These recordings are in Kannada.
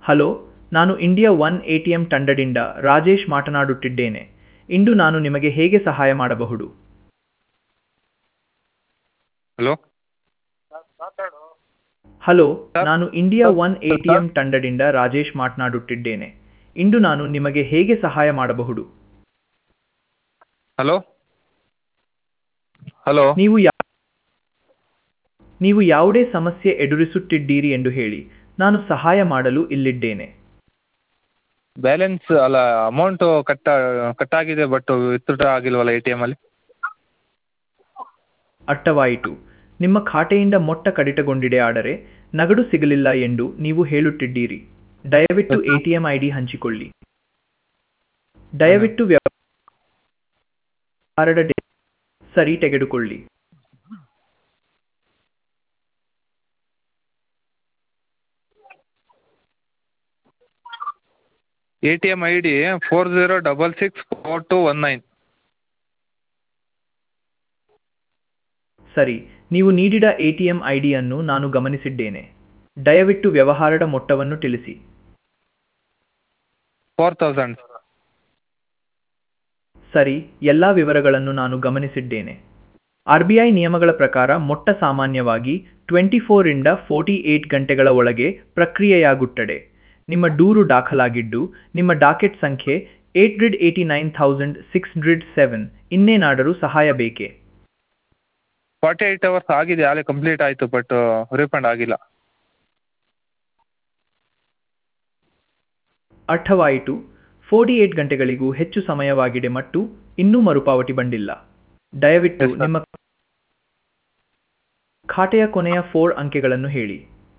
ಹಲೋ ನಾನು India one A T M ತಂಡದಿಂದ ರಾಜೇಶ್ ಮಾತನಾಡುತ್ತಿದ್ದೇನೆ ಇಂದು ನಾನು ನಿಮಗೆ ಹೇಗೆ ಸಹಾಯ ಮಾಡಬಹುದು ಹಲೋ ಹಲೋ ಸರ್, ನಾನು India sir, one A sir, T M ತಂಡದಿಂದ ರಾಜೇಶ್ ಮಾತನಾಡುತ್ತಿದ್ದೇನೆ ಇಂದು ನಾನು ನಿಮಗೆ ಹೇಗೆ ಸಹಾಯ ಮಾಡಬಹುದು ಹಲೋ ಹಲೋ ನೀವು ಯಾ ನೀವು ಯಾವುದೇ ಸಮಸ್ಯೆ ಎದುರಿಸುತ್ತಿದ್ದೀರಿ ಎಂದು ಹೇಳಿ ನಾನು ಸಹಾಯ ಮಾಡಲು ಇಲ್ಲಿದ್ದೇನೆ ಬ್ಯಾಲೆನ್ಸ್ ಅಲ್ಲ ಅಮೌಂಟು ಕಟ್ ಕಟ್ ಆಗಿದೆ ಬಟ್ ವಿತ್ಡ್ರಾ ಆಗಿಲ್ವಲ್ಲ ಎ ಟಿ ಎಮಲ್ಲಿ ಅರ್ಥವಾಯಿತು ನಿಮ್ಮ ಖಾತೆಯಿಂದ ಮೊಟ್ಟ ಕಡಿತಗೊಂಡಿದೆ ಆದರೆ ನಗದು ಸಿಗಲಿಲ್ಲ ಎಂದು ನೀವು ಹೇಳುತ್ತಿದ್ದೀರಿ ದಯವಿಟ್ಟು A T M I D ಹಂಚಿಕೊಳ್ಳಿ ದಯವಿಟ್ಟು ವ್ಯವಹಾರದ ಡೇ- ಸರಿ ತೆಗೆದುಕೊಳ್ಳಿ A T M I D four zero double six four two one nine ಸರಿ ನೀವು ನೀಡಿದ ಎ ಟಿ ಎಂ ಐ ಡಿಯನ್ನು ನಾನು ಗಮನಿಸಿದ್ದೇನೆ ದಯವಿಟ್ಟು ವ್ಯವಹಾರದ ಮೊತ್ತವನ್ನು ತಿಳಿಸಿ ಫೋರ್ ತೌಸಂಡ್ ಸರಿ ಎಲ್ಲ ವಿವರಗಳನ್ನು ನಾನು ಗಮನಿಸಿದ್ದೇನೆ ಆರ್ ಬಿ ಐ ನಿಯಮಗಳ ಪ್ರಕಾರ ಮೊಟ್ಟ ಸಾಮಾನ್ಯವಾಗಿ ಟ್ವೆಂಟಿ ಫೋರಿಂದ ಫೋರ್ಟಿ ಏಟ್ ಗಂಟೆಗಳ ಒಳಗೆ ಪ್ರಕ್ರಿಯೆಯಾಗುತ್ತದೆ ನಿಮ್ಮ ದೂರು ದಾಖಲಾಗಿದ್ದು ನಿಮ್ಮ ಡಾಕೆಟ್ ಸಂಖ್ಯೆ eight hundred eighty nine thousand six hundred seven ಇನ್ನೇನಾದರೂ ಸಹಾಯ ಬೇಕೇ ಫಾರ್ಟಿ ಏಯ್ಟ್ ಅವರ್ಸ್ ಆಗಿದೆ ಆಗಲೇ ಕಂಪ್ಲೀಟ್ ಆಯಿತು ಬಟ್ ರೀಫಂಡ್ ಆಗಿಲ್ಲ ಅರ್ಥವಾಯಿತು ಫೋರ್ಟಿ ಏಟ್ ಗಂಟೆಗಳಿಗೂ ಹೆಚ್ಚು ಸಮಯವಾಗಿದೆ ಮತ್ತು ಇನ್ನೂ ಮರುಪಾವತಿ ಬಂದಿಲ್ಲ ದಯವಿಟ್ಟು Yes, sir. ನಿಮ್ಮ ಖಾತೆಯ ಕೊನೆಯ ಫೋರ್ ಅಂಕೆಗಳನ್ನು ಹೇಳಿ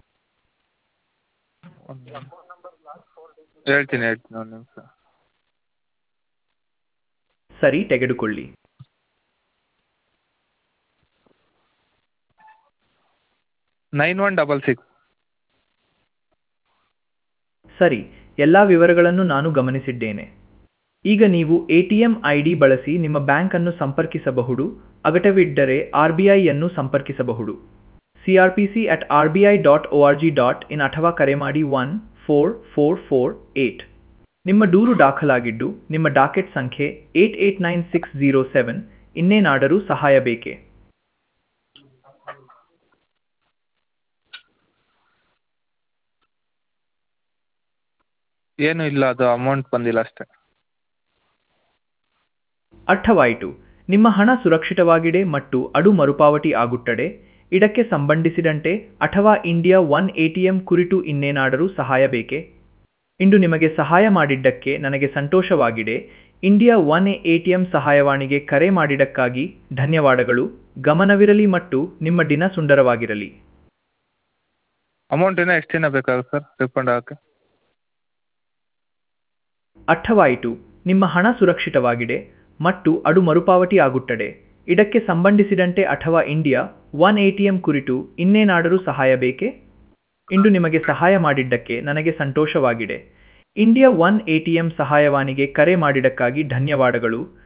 ಹೇಳ್ತೀನಿ ಹೇಳ್ತೀನಿ ಒಂದು ನಿಮಿಷ ಸರಿ ತೆಗೆದುಕೊಳ್ಳಿ ನೈನ್ ಒನ್ ಡಬಲ್ ಸಿಕ್ಸ್ ಸರಿ ಎಲ್ಲ ವಿವರಗಳನ್ನು ನಾನು ಗಮನಿಸಿದ್ದೇನೆ ಈಗ ನೀವು A T M I D ಬಳಸಿ ನಿಮ್ಮ ಬ್ಯಾಂಕ್ ಅನ್ನು ಸಂಪರ್ಕಿಸಬಹುದು ಅಗತ್ಯವಿದ್ದರೆ ಆರ್ ಬಿ ಐಯನ್ನು ಸಂಪರ್ಕಿಸಬಹುದು C R P C at R B I dot O R G dot in ಅಥವಾ ಕರೆ ಮಾಡಿ one four four four eight ನಿಮ್ಮ ದೂರು ದಾಖಲಾಗಿದ್ದು ನಿಮ್ಮ ಡಾಕೆಟ್ ಸಂಖ್ಯೆ eight eight nine six zero seven ಇನ್ನೇನಾದರೂ ಸಹಾಯ ಬೇಕೇ ಏನೂ ಇಲ್ಲ ಅದು ಅಮೌಂಟ್ ಬಂದಿಲ್ಲ ಅಷ್ಟೇ ಅರ್ಥವಾಯಿತು ನಿಮ್ಮ ಹಣ ಸುರಕ್ಷಿತವಾಗಿದೆ ಮತ್ತು ಅದು ಮರುಪಾವತಿ ಆಗುತ್ತದೆ ಇದಕ್ಕೆ ಸಂಬಂಧಿಸಿದಂತೆ ಅಥವಾ ಇಂಡಿಯಾ ಒನ್ ಎಟಿಎಂ ಕುರಿತು ಇನ್ನೇನಾದರೂ ಸಹಾಯ ಬೇಕೇ ಇಂದು ನಿಮಗೆ ಸಹಾಯ ಮಾಡಿದ್ದಕ್ಕೆ ನನಗೆ ಸಂತೋಷವಾಗಿದೆ ಇಂಡಿಯಾ ಒನ್ ಎಟಿಎಂ ಸಹಾಯವಾಣಿಗೆ ಕರೆ ಮಾಡಿದ್ದಕ್ಕಾಗಿ ಧನ್ಯವಾದಗಳು ಗಮನವಿರಲಿ ಮತ್ತು ನಿಮ್ಮ ದಿನ ಸುಂದರವಾಗಿರಲಿ ಅಮೌಂಟ್ ಇನ್ನೂ ಎಷ್ಟು ದಿನ ಬೇಕಾಗುತ್ತೆ ಸರ್ ರೀಫಂಡ್ ಆಗೋಕ್ಕೆ ಅರ್ಥವಾಯಿತು ನಿಮ್ಮ ಹಣ ಸುರಕ್ಷಿತವಾಗಿದೆ ಮತ್ತು ಅದು ಮರುಪಾವತಿ ಆಗುತ್ತದೆ ಇದಕ್ಕೆ ಸಂಬಂಧಿಸಿದಂತೆ ಅಥವಾ ಇಂಡಿಯಾ ಒನ್ ಎಟಿಎಂ ಕುರಿತು ಇನ್ನೇನಾದರೂ ಸಹಾಯ ಬೇಕೇ ಇಂದು ನಿಮಗೆ ಸಹಾಯ ಮಾಡಿದ್ದಕ್ಕೆ ನನಗೆ ಸಂತೋಷವಾಗಿದೆ ಇಂಡಿಯಾ ಒನ್ ಎಟಿಎಂ ಸಹಾಯವಾಣಿಗೆ ಕರೆ ಮಾಡಿದ್ದಕ್ಕಾಗಿ ಧನ್ಯವಾದಗಳು